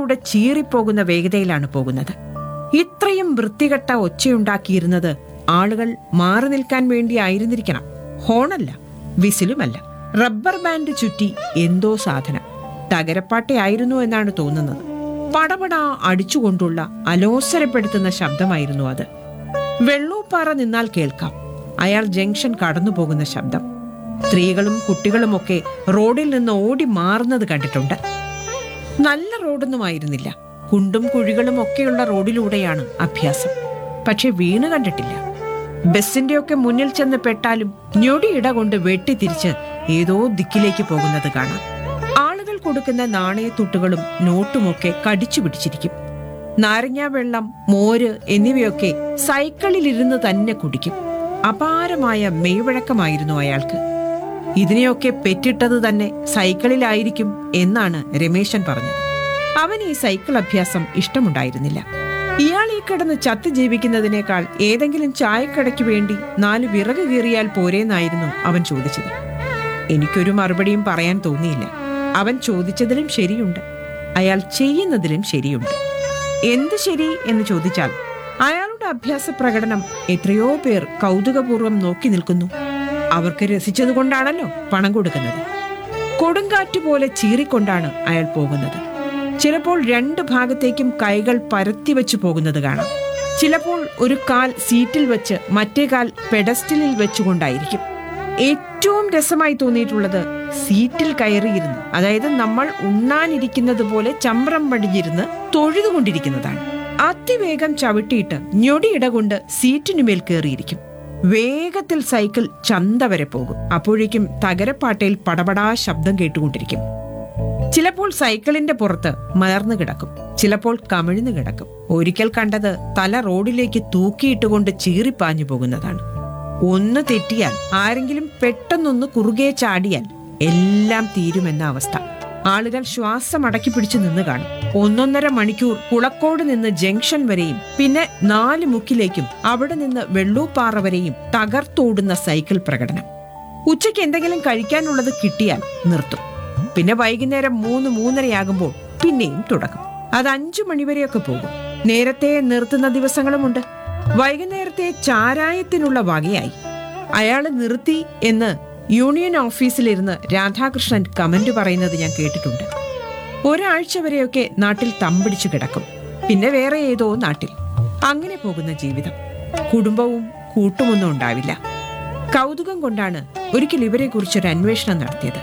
റോഡിലൂടെ ചീറിപ്പോകുന്ന വേഗതയിലാണ് പോകുന്നത് ഇത്രയും വൃത്തികെട്ട ഒച്ചയുണ്ടാക്കിയിരുന്നത് ആളുകൾ മാറി നിൽക്കാൻ വേണ്ടി ആയിരുന്നിരിക്കണം ഹോണല്ല വിസിലുമല്ല റബ്ബർ ബാൻഡ് ചുറ്റി എന്തോ സാധനം തകരപ്പാട്ടയായിരുന്നു എന്നാണ് തോന്നുന്നത് പടപട അടിച്ചുകൊണ്ടുള്ള അലോസരപ്പെടുത്തുന്ന ശബ്ദമായിരുന്നു അത് വെള്ളൂപ്പാറ നിന്നാൽ കേൾക്കാം അയാൾ ജംഗ്ഷൻ കടന്നു പോകുന്ന ശബ്ദം സ്ത്രീകളും കുട്ടികളുമൊക്കെ റോഡിൽ നിന്ന് ഓടി മാറുന്നത് കണ്ടിട്ടുണ്ട് നല്ല റോഡൊന്നുമായിരുന്നില്ല കുണ്ടും കുഴികളും ഒക്കെയുള്ള റോഡിലൂടെയാണ് അഭ്യാസം പക്ഷെ വീണ് കണ്ടിട്ടില്ല ബസിന്റെയൊക്കെ മുന്നിൽ ചെന്ന് പെട്ടാലും ഞൊടിയിട കൊണ്ട് വെട്ടിത്തിരിച്ച് ഏതോ ദിക്കിലേക്ക് പോകുന്നത് കാണാം ആളുകൾ കൊടുക്കുന്ന നാണയത്തുട്ടുകളും നോട്ടുമൊക്കെ കടിച്ചു പിടിച്ചിരിക്കും നാരങ്ങാ വെള്ളം മോര് എന്നിവയൊക്കെ സൈക്കിളിലിരുന്ന് തന്നെ കുടിക്കും അപാരമായ മെയ്വഴക്കമായിരുന്നു അയാൾക്ക് ഇതിനെയൊക്കെ പെറ്റിട്ടത് തന്നെ സൈക്കിളിലായിരിക്കും എന്നാണ് രമേശൻ പറഞ്ഞത് അവൻ ഈ സൈക്കിൾ അഭ്യാസം ഇഷ്ടമുണ്ടായിരുന്നില്ല ഇയാൾ ഈ കിടന്ന് ചത്ത് ജീവിക്കുന്നതിനേക്കാൾ ഏതെങ്കിലും ചായക്കടയ്ക്ക് വേണ്ടി നാല് വിറക് കീറിയാൽ പോരേന്നായിരുന്നു അവൻ ചോദിച്ചത് എനിക്കൊരു മറുപടിയും പറയാൻ തോന്നിയില്ല അവൻ ചോദിച്ചതിലും ശരിയുണ്ട് അയാൾ ചെയ്യുന്നതിലും ശരിയുണ്ട് എന്ത് ശരി എന്ന് ചോദിച്ചാൽ അയാളുടെ അഭ്യാസ പ്രകടനം എത്രയോ പേർ കൗതുകപൂർവ്വം നോക്കി നിൽക്കുന്നു അവർക്ക് രസിച്ചതുകൊണ്ടാണല്ലോ പണം കൊടുക്കുന്നത് കൊടുങ്കാറ്റ് പോലെ ചീറിക്കൊണ്ടാണ് അയാൾ പോകുന്നത് ചിലപ്പോൾ രണ്ട് ഭാഗത്തേക്കും കൈകൾ പരത്തി വെച്ച് പോകുന്നത് കാണാം ചിലപ്പോൾ ഒരു കാൽ സീറ്റിൽ വെച്ച് മറ്റേ കാൽ പെഡസ്റ്റലിൽ വെച്ചുകൊണ്ടായിരിക്കും ഏറ്റവും രസമായി തോന്നിയിട്ടുള്ളത് സീറ്റിൽ കയറിയിരുന്ന് അതായത് നമ്മൾ ഉണ്ണാനിരിക്കുന്നത് പോലെ ചമ്രം പടിഞ്ഞിരുന്ന് തൊഴുതുകൊണ്ടിരിക്കുന്നതാണ് അതിവേഗം ചവിട്ടിയിട്ട് ഞൊടിയിട കൊണ്ട് സീറ്റിനുമേൽ കയറിയിരിക്കും വേഗത്തിൽ സൈക്കിൾ ചന്ത വരെ പോകും അപ്പോഴേക്കും തകരപ്പാട്ടയിൽ പടപടാ ശബ്ദം കേട്ടുകൊണ്ടിരിക്കും ചിലപ്പോൾ സൈക്കിളിന്റെ പുറത്ത് മലർന്നു കിടക്കും ചിലപ്പോൾ കമിഴ്ന്നു കിടക്കും ഒരിക്കൽ കണ്ടത് തല റോഡിലേക്ക് തൂക്കിയിട്ടുകൊണ്ട് ചീറിപ്പാഞ്ഞു പോകുന്നതാണ് ഒന്ന് തെറ്റിയാൽ ആരെങ്കിലും പെട്ടെന്നൊന്ന് കുറുകെ ചാടിയാൽ എല്ലാം തീരുമെന്ന അവസ്ഥ ആളുകൾ ശ്വാസം അടക്കി പിടിച്ചു നിന്ന് കാണും ഒന്നൊന്നര മണിക്കൂർ കുളക്കോട് നിന്ന് ജംഗ്ഷൻ വരെയും പിന്നെ നാല് മുക്കിലേക്കും അവിടെ നിന്ന് വെള്ളൂപ്പാറ വരെയും തകർത്തോടുന്ന സൈക്കിൾ പ്രകടനം ഉച്ചയ്ക്ക് എന്തെങ്കിലും കഴിക്കാനുള്ളത് കിട്ടിയാൽ നിർത്തും പിന്നെ വൈകുന്നേരം മൂന്ന് മൂന്നരയാകുമ്പോൾ പിന്നെയും തുടങ്ങും അത് അഞ്ചു മണിവരെയൊക്കെ പോകും നേരത്തെ നിർത്തുന്ന ദിവസങ്ങളുമുണ്ട് വൈകുന്നേരത്തെ ചാരായത്തിനുള്ള വകയായി അയാള് നിർത്തി എന്ന് യൂണിയൻ ഓഫീസിലിരുന്ന് രാധാകൃഷ്ണൻ കമന്റ് പറയുന്നത് ഞാൻ കേട്ടിട്ടുണ്ട് ഒരാഴ്ച വരെയൊക്കെ നാട്ടിൽ തമ്പിടിച്ചു കിടക്കും പിന്നെ വേറെ ഏതോ നാട്ടിൽ അങ്ങനെ പോകുന്ന ജീവിതം കുടുംബവും കൂട്ടുമൊന്നും ഉണ്ടാവില്ല കൗതുകം കൊണ്ടാണ് ഒരിക്കൽ ഇവരെ കുറിച്ചൊരു അന്വേഷണം നടത്തിയത്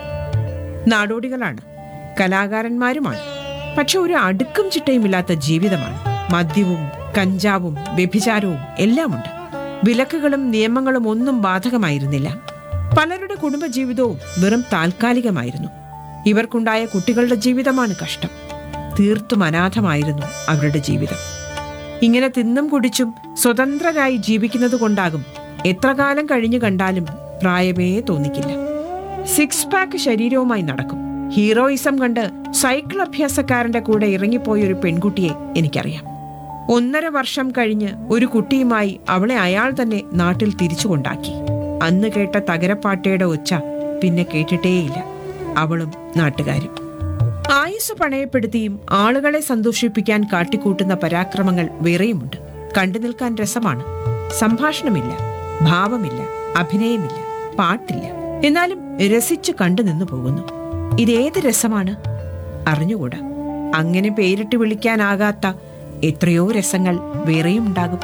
നാടോടികളാണ് കലാകാരന്മാരുമാണ് പക്ഷെ ഒരു അടുക്കും ചിട്ടയുമില്ലാത്ത ജീവിതമാണ് മദ്യവും കഞ്ചാവും വ്യഭിചാരവും എല്ലാമുണ്ട് വിലക്കുകളും നിയമങ്ങളും ഒന്നും ബാധകമായിരുന്നില്ല പലരുടെ കുടുംബജീവിതവും വെറും താൽക്കാലികമായിരുന്നു ഇവർക്കുണ്ടായ കുട്ടികളുടെ ജീവിതമാണ് കഷ്ടം തീർത്തും അനാഥമായിരുന്നു അവരുടെ ജീവിതം ഇങ്ങനെ തിന്നും കുടിച്ചും സ്വതന്ത്രരായി ജീവിക്കുന്നത് കൊണ്ടാകും എത്ര കാലം കഴിഞ്ഞു കണ്ടാലും പ്രായമേ തോന്നിക്കില്ല സിക്സ് പാക്ക് ശരീരവുമായി നടക്കും ഹീറോയിസം കണ്ട് സൈക്കിൾ അഭ്യാസക്കാരന്റെ കൂടെ ഇറങ്ങിപ്പോയ ഒരു പെൺകുട്ടിയെ എനിക്കറിയാം ഒന്നര വർഷം കഴിഞ്ഞ് ഒരു കുട്ടിയുമായി അവളെ അയാൾ തന്നെ നാട്ടിൽ തിരിച്ചു കൊണ്ടാക്കി അന്ന് കേട്ട തകരപ്പാട്ടയുടെ ഒച്ച പിന്നെ കേട്ടിട്ടേയില്ല അവളും നാട്ടുകാരും ആയുസ് പണയപ്പെടുത്തിയും ആളുകളെ സന്തോഷിപ്പിക്കാൻ കാട്ടിക്കൂട്ടുന്ന പരാക്രമങ്ങൾ വേറെയുമുണ്ട് കണ്ടു നിൽക്കാൻ രസമാണ് സംഭാഷണമില്ല ഭാവമില്ല അഭിനയമില്ല പാട്ടില്ല എന്നാലും രസിച്ചു കണ്ടു നിന്നു പോകുന്നു ഇതേത് രസമാണ് അറിഞ്ഞുകൂടാ അങ്ങനെ പേരിട്ട് വിളിക്കാനാകാത്ത എത്രയോ രസങ്ങൾ വേറെയും ഉണ്ടാകും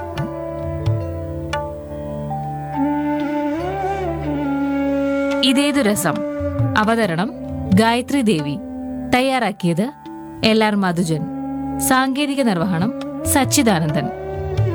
ഇതേതു രസം അവതരണം ഗായത്രി ദേവി തയ്യാറാക്കിയത് എൽ ആർ മധുജൻ സാങ്കേതിക നിർവഹണം സച്ചിദാനന്ദൻ